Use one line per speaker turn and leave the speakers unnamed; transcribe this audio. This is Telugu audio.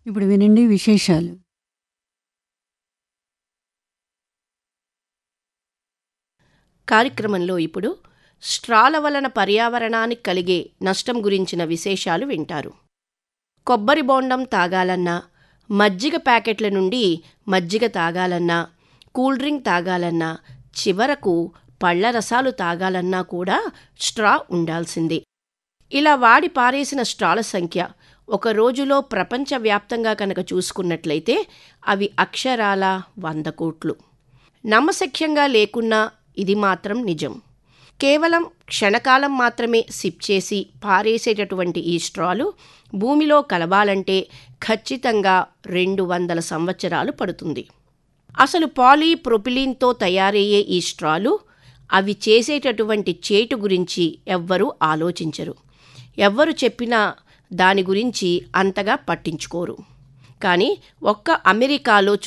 ఇప్పుడు వినండి విశేషాలు
కార్యక్రమంలో ఇప్పుడు స్ట్రాల వలన పర్యావరణానికి కలిగే నష్టం గురించిన విశేషాలు వింటారు కొబ్బరి బోండం తాగాలన్నా మజ్జిగ ప్యాకెట్ల నుండి మజ్జిగ తాగాలన్నా కూల్ డ్రింక్ తాగాలన్నా చివరకు పళ్ళ రసాలు తాగాలన్నా కూడా స్ట్రా ఉండాల్సిందే ఇలా వాడి పారేసిన స్ట్రాల సంఖ్య ఒక రోజులో ప్రపంచవ్యాప్తంగా కనుక చూసుకున్నట్లయితే అవి అక్షరాల వంద కోట్లు నమ్మశక్యంగా లేకున్నా ఇది మాత్రం నిజం కేవలం క్షణకాలం మాత్రమే సిప్ చేసి పారేసేటటువంటి ఈ స్ట్రాలు భూమిలో కలవాలంటే ఖచ్చితంగా రెండు వందల సంవత్సరాలు పడుతుంది అసలు పాలీప్రొపిలీన్తో తయారయ్యే ఈ స్ట్రాలు అవి చేసేటటువంటి చేటు గురించి ఎవ్వరూ ఆలోచించరు ఎవ్వరు చెప్పినా దాని గురించి అంతగా పట్టించుకోరు కానీ ఒక్క అమెరికాలో